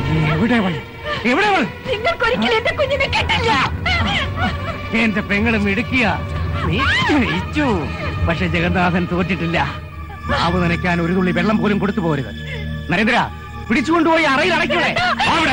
എവിടെ അവൾ എവിടെ അവൾ നിങ്ങൾക്കൊരിക്കലും എന്റെ കുഞ്ഞിനെ കിട്ടില്ല എന്റെ പെങ്ങളും ഇടുക്കിയ നീ ജയിച്ചു പക്ഷെ ജഗന്നാഥൻ തോറ്റിട്ടില്ല നാവ് നനയ്ക്കാൻ ഒരു തുള്ളി വെള്ളം പോലും കൊടുത്തു പോരുത് നരേന്ദ്ര പിടിച്ചുകൊണ്ടുപോയി അറയിൽ അടയ്ക്കണേ അവിടെ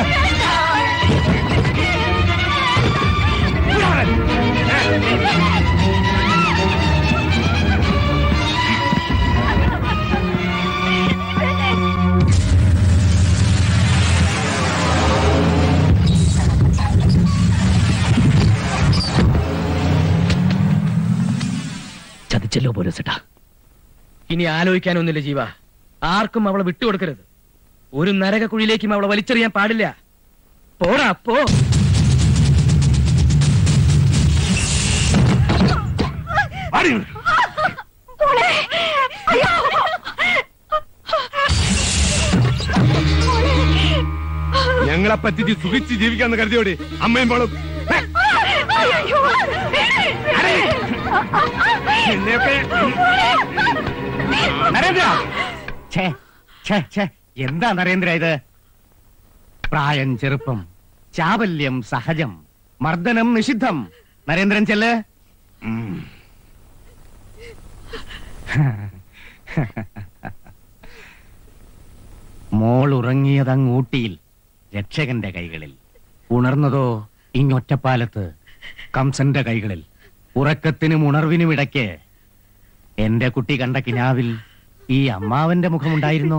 ചതിച്ചല്ലോ പോലീസേട്ടാ ഇനി ആലോചിക്കാനൊന്നുമില്ല ജീവ ആർക്കും അവളെ വിട്ടുകൊടുക്കരുത് ഒരു നരകക്കുഴിയിലേക്കും അവളെ വലിച്ചെറിയാൻ പാടില്ല പോടാ പോ മോളെ അയ്യോ ഞങ്ങളെ പറ്റിച്ച് സുഖിച്ച് ജീവിക്കാന്ന് കരുതിയോടെ അമ്മയും പോളും അയ്യോ നരേന്ദ്ര ഛേ, ഛേ, ഛേ, എന്താ നരേന്ദ്ര ഇത് പ്രായം ചെറുപ്പം ചാബല്യം സഹജം മർദ്ദനം നിഷിദ്ധം നരേന്ദ്രൻ ചെല്ല് ഉം. മോൾ ഉറങ്ങിയതങ്ങ് ഊട്ടിയിൽ രക്ഷകന്റെ കൈകളിൽ ഉണർന്നതോ ഇങ്ങൊറ്റപ്പാലത്ത് കംസന്റെ കൈകളിൽ ഉറക്കത്തിനും ഉണർവിനും ഇടയ്ക്ക് എന്റെ കുട്ടി കണ്ട കിനാവിൽ ഈ അമ്മാവന്റെ മുഖമുണ്ടായിരുന്നോ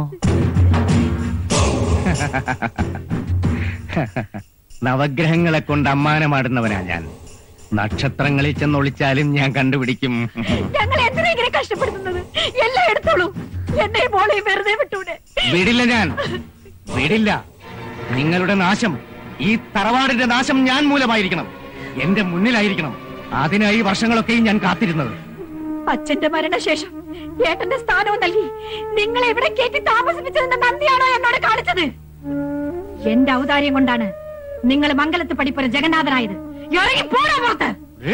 നവഗ്രഹങ്ങളെ കൊണ്ട് അമ്മാനമാടുന്നവനാ ഞാൻ നക്ഷത്രങ്ങളിൽ ചെന്നൊളിച്ചാലും ഞാൻ കണ്ടുപിടിക്കും ഞങ്ങൾ എന്തിനാ ഇങ്ങനെ കഷ്ടപ്പെടുത്തുന്നത് എല്ലാം എടുത്തോളൂ എന്നെ മോളെ വെറുതെ വിട്ടൂടെ വിടില്ല ഞാൻ വിടില്ല നിങ്ങളുടെ നാശം ഈ തറവാടിന്റെ നാശം ഞാൻ മൂലമായിരിക്കണം എന്റെ മുന്നിലായിരിക്കണം അതിനായി വർഷങ്ങളൊക്കെയും ഞാൻ കാത്തിരുന്നത് അച്ഛന്റെ മരണശേഷം ഏട്ടന്റെ സ്ഥാനവും നൽകി നിങ്ങളെ ഇവിടെ കയറ്റി താമസിപ്പിച്ചതിന്റെ നന്ദിയാണോ എന്നോട് കാണിച്ചത് എന്റെ ഔദാര്യം കൊണ്ടാണ് നിങ്ങൾ മംഗലത്ത് പഠിപ്പുര ജഗന്നാഥനായത് ഇറങ്ങി പോടാ പുറത്ത്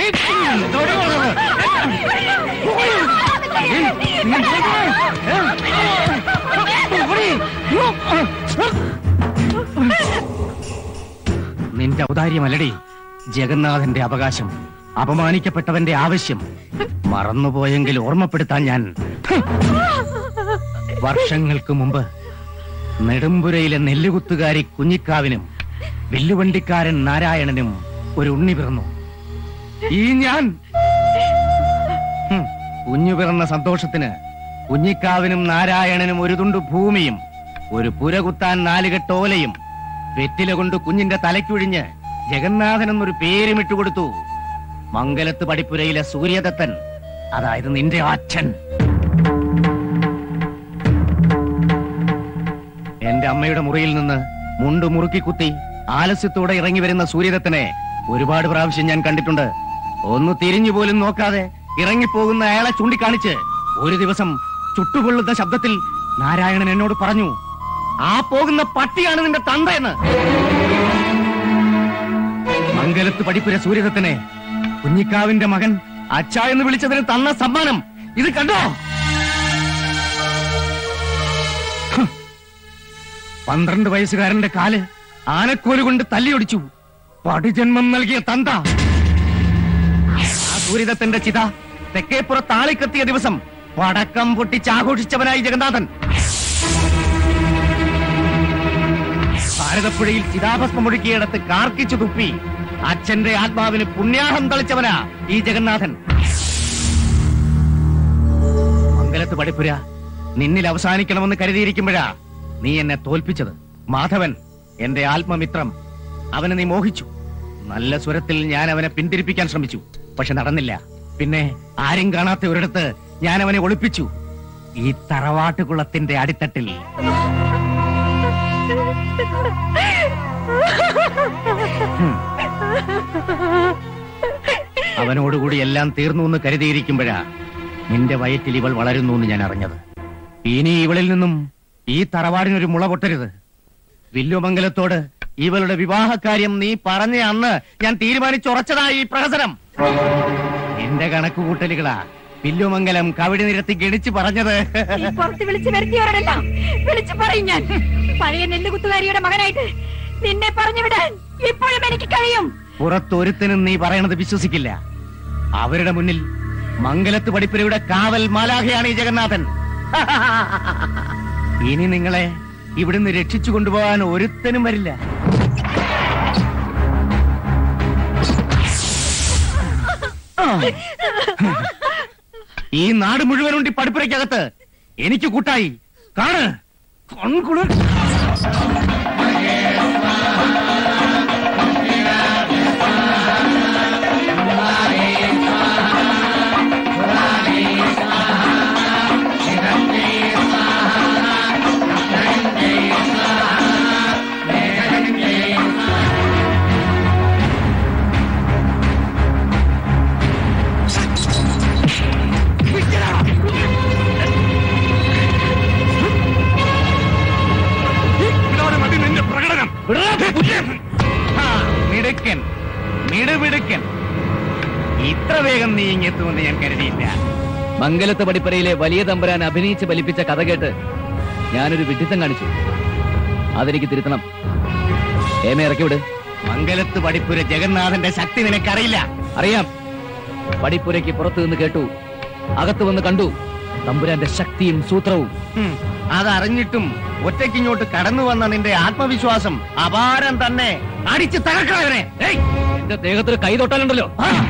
നിന്റെ ഔദാര്യമല്ലടി ജഗന്നാഥന്റെ അവകാശം അപമാനിക്കപ്പെട്ടവന്റെ ആവശ്യം മറന്നുപോയെങ്കിൽ ഓർമ്മപ്പെടുത്താൻ ഞാൻ വർഷങ്ങൾക്ക് മുമ്പ് നെടുമ്പുരയിലെ നെല്ലുകുത്തുകാരി കുഞ്ഞിക്കാവിനും വില്ലുവണ്ടിക്കാരൻ നാരായണനും ഒരു ഉണ്ണി പിറന്നു ഈ ഞാൻ ഹും, കുഞ്ഞു പിറന്ന സന്തോഷത്തിന് കുഞ്ഞിക്കാവിനും നാരായണനും ഒരു തുണ്ട് ഭൂമിയും ഒരു പുര കുത്താൻ നാലുകെട്ടോലയും വെറ്റില കൊണ്ട് കുഞ്ഞിന്റെ തലയ്ക്കൊഴിഞ്ഞ് ജഗന്നാഥൻ എന്നൊരു പേരും ഇട്ടുകൊടുത്തു മംഗലത്ത് പടിപ്പുരയിലെ സൂര്യദത്തൻ അതായത് നിന്റെ അച്ഛൻ എന്റെ അമ്മയുടെ മുറിയിൽ നിന്ന് മുണ്ട് മുറുക്കി കുത്തി ആലസ്യത്തോടെ ഇറങ്ങി വരുന്ന സൂര്യദത്തനെ ഒരുപാട് പ്രാവശ്യം ഞാൻ കണ്ടിട്ടുണ്ട് ഒന്ന് തിരിഞ്ഞു പോലും നോക്കാതെ ഇറങ്ങിപ്പോകുന്ന അയാളെ ചൂണ്ടിക്കാണിച്ച് ഒരു ദിവസം ചുട്ടുകൊള്ളുന്ന ശബ്ദത്തിൽ നാരായണൻ എന്നോട് പറഞ്ഞു ആ പോകുന്ന പട്ടിയാണ് നിന്റെ തന്തയെന്ന് മംഗലത്ത് പഠിപ്പുര സൂര്യദത്തനെ കുഞ്ഞിക്കാവിന്റെ മകൻ അച്ഛ എന്ന് വിളിച്ചതിന് തന്ന സമ്മാനം ഇത് കണ്ടോ ഹ്. പന്ത്രണ്ട് വയസ്സുകാരന്റെ കാല് ആനക്കോല് കൊണ്ട് തല്ലിയൊടിച്ചു പടിജന്മം നൽകിയ തന്ത ആ സൂര്യദത്തന്റെ ചിത തെക്കേപ്പുറത്ത് ആളിക്കത്തിയ ദിവസം പടക്കം പൊട്ടിച്ചാഘോഷിച്ചവനായി ജഗന്നാഥൻ ഭാരതപ്പുഴയിൽ ചിതാഭസ്മം ഒഴുക്കിയിടത്ത് കാർക്കിച്ചു തുപ്പി അച്ഛന്റെ ആത്മാവിന് പുണ്യാഹം തളിച്ചവനാ ഈ ജഗന്നാഥൻ മംഗലത്ത് പടിപ്പുര നിന്നിൽ അവസാനിക്കണമെന്ന് കരുതിയിരിക്കുമ്പോഴാ നീ എന്നെ തോൽപ്പിച്ചത് മാധവൻ എന്റെ ആത്മമിത്രം അവനെ നീ മോഹിച്ചു നല്ല സ്വരത്തിൽ ഞാൻ അവനെ പിന്തിരിപ്പിക്കാൻ ശ്രമിച്ചു പക്ഷെ നടന്നില്ല പിന്നെ ആരും കാണാത്ത ഒരിടത്ത് ഞാൻ അവനെ ഒളിപ്പിച്ചു ഈ തറവാട്ടുകുളത്തിന്റെ അടിത്തട്ടിൽ ഹും. അവനോടുകൂടി എല്ലാം തീർന്നു എന്ന് കരുതിയിരിക്കുമ്പോഴാ നിന്റെ വയറ്റിൽ ഇവൾ വളരുന്നു എന്ന് ഞാൻ അറിഞ്ഞത് ഇനി ഇവളിൽ നിന്നും ഈ തറവാടിനൊരു മുള പൊട്ടരുത് വില്ലുമംഗലത്തോട് ഇവളുടെ വിവാഹകാര്യം നീ പറഞ്ഞ അന്ന് ഞാൻ തീരുമാനിച്ചുറച്ചതാ ഈ പ്രഹസനം എന്റെ കണക്കുകൂട്ടലുകളാ വില്ലുമംഗലം കവിടി നിരത്തി ഗണിച്ചു പറഞ്ഞത് ഈ പുറത്ത് വിളിച്ചു വരുത്തിയവരോടെല്ലാം വിളിച്ചു പറയും ഞാൻ പഴയ നെല്ലുകുത്തുകാരിയുടെ മകനായിട്ട് നിന്നെ പറഞ്ഞു വിടാൻ ഇപ്പോഴും എനിക്ക് കഴിയും പുറത്തൊരുത്തനും നീ പറയണത് വിശ്വസിക്കില്ല അവരുടെ മുന്നിൽ മംഗലത്ത് പഠിപ്പുരയുടെ കാവൽ മാലാഖയാണ് ഈ ജഗന്നാഥൻ ഇനി നിങ്ങളെ ഇവിടുന്ന് രക്ഷിച്ചു കൊണ്ടുപോകാൻ ഒരുത്തനും വരില്ല ഈ നാട് മുഴുവനുണ്ട് ഈ പഠിപ്പുരയ്ക്കകത്ത് എനിക്ക് കൂട്ടായി കാണ് കൺകുളിർ ഇതോടെ മതി നിന്റെ പ്രകടനം ആ, മിടുക്കൻ മിടുമിടുക്കൻ ഇത്ര വേഗം നീ ഇങ്ങെത്തുമെന്ന് ഞാൻ കരുതിയില്ല മംഗലത്ത് പടിപ്പരയിലെ വലിയ തമ്പുരാൻ അഭിനയിച്ച് ബലിപ്പിച്ച കഥ കേട്ട് ഞാനൊരു വിഡിത്തം കാണിച്ചു അതെനിക്ക് തിരുത്തണം ഏമെ ഇറക്കി വിട് മംഗലത്ത് പഠിപ്പുര ജഗന്നാഥന്റെ ശക്തി നിനക്കറിയില്ല അറിയാം പടിപ്പുരയ്ക്ക് പുറത്തു നിന്ന് കേട്ടു അകത്ത് വന്ന് കണ്ടു തമ്പുരാന്റെ ശക്തിയും സൂത്രവും ഹും, അതറിഞ്ഞിട്ടും ഒറ്റയ്ക്കിങ്ങോട്ട് കടന്നു വന്ന നിന്റെ ആത്മവിശ്വാസം അപാരം തന്നെ അടിച്ച് തകർക്കണവനെ എന്റെ ദേഹത്തിൽ കൈ തൊട്ടാലുണ്ടല്ലോ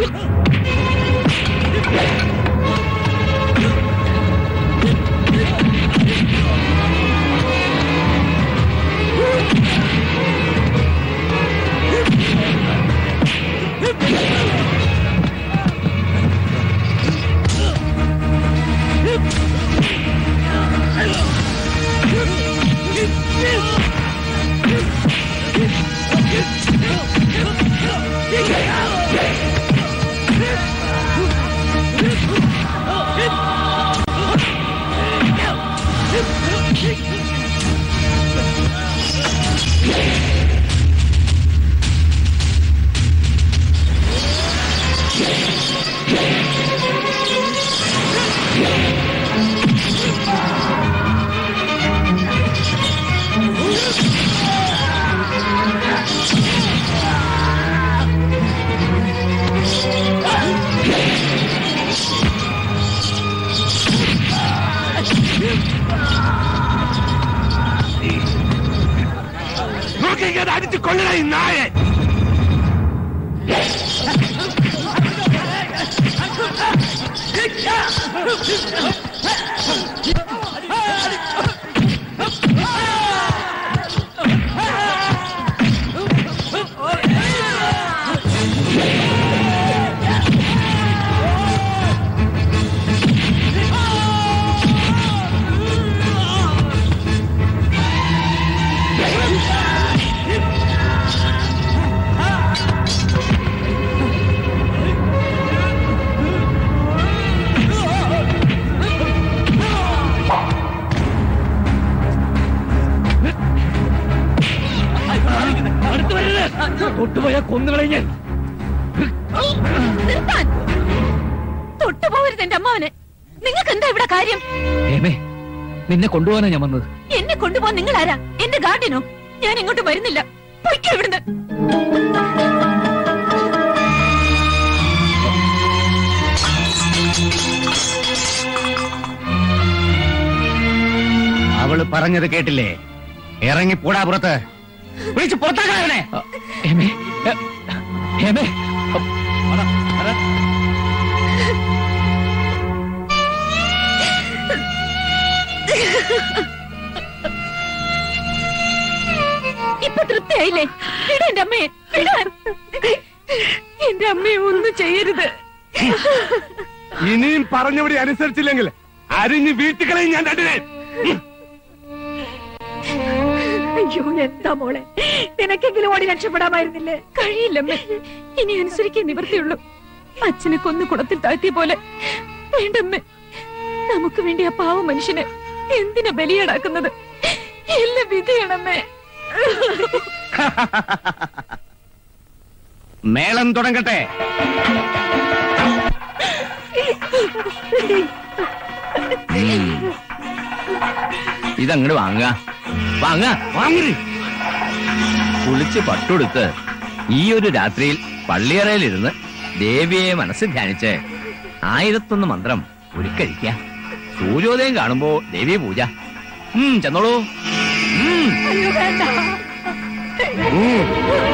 നോക്കിങ്ങനെ അടിച്ച് കൊല്ലണ ഈ നായെ തൊട്ടുപോയാ കൊന്നുകളഞ്ഞ് നിർത്താൻ തൊട്ടുപോകരുത് എന്റെ അമ്മാവനെ നിങ്ങൾക്ക് എന്താ ഇവിടെ കാര്യം ഏമേ നിന്നെ കൊണ്ടുപോകാനാ ഞാൻ വന്നത് എന്നെ കൊണ്ടുപോകാൻ നിങ്ങൾ ആരാ എന്റെ ഗാർഡിയനോ ഞാൻ ഇങ്ങോട്ട് വരുന്നില്ല പൊയ്ക്കോ ഇവിടുന്ന് അവള് പറഞ്ഞത് കേട്ടില്ലേ ഇറങ്ങി പോടാ പുറത്ത് വിളിച്ച് പുറത്താക്കണവനെ അ, ഏമേ എ, ഏമേ ഇപ്പൊ തൃപ്തിയായില്ലേ വിടാ എന്റെ അമ്മയെ വിടാൻ എന്റെ അമ്മയെ ഒന്നും ചെയ്യരുത് ഇനിയും പറഞ്ഞവിടെ അനുസരിച്ചില്ലെങ്കിൽ അരിഞ്ഞ് വീട്ടുകളെയും ഞാൻ രണ്ടിനെ അയ്യോ എന്താ മോളെ നിനക്കെങ്കിലും ഓടി രക്ഷപ്പെടാമായിരുന്നില്ലേ കഴിയില്ലമ്മേ ഇനി അനുസരിക്കാൻ നിവർത്തിയുള്ളൂ അച്ഛനെ കൊന്നു കുളത്തിൽ താഴ്ത്തിയ പോലെ വേണ്ടമ്മേ നമുക്ക് വേണ്ടി ആ പാവ മനുഷ്യനെ എന്തിനാ ബലിയാടാക്കുന്നത് എല്ലാം വിധിയാണമ്മേ മേളം തുടങ്ങട്ടെ ഇതങ്ങോട്ട് വാങ്ങ വാങ്ങ വാങ്ങി കുളിച്ച് പട്ടുടുത്ത് ഈ ഒരു രാത്രിയിൽ പള്ളിയറയിലിരുന്ന് ദേവിയെ മനസ്സിൽ ധ്യാനിച്ച് ആയിരത്തൊന്ന് മന്ത്രം ഉരുക്കഴിക്ക സൂര്യോദയം കാണുമ്പോ ദേവി പൂജ ഉം ചെന്നോളൂ ഉം അയ്യോ വേണ്ട ഉം.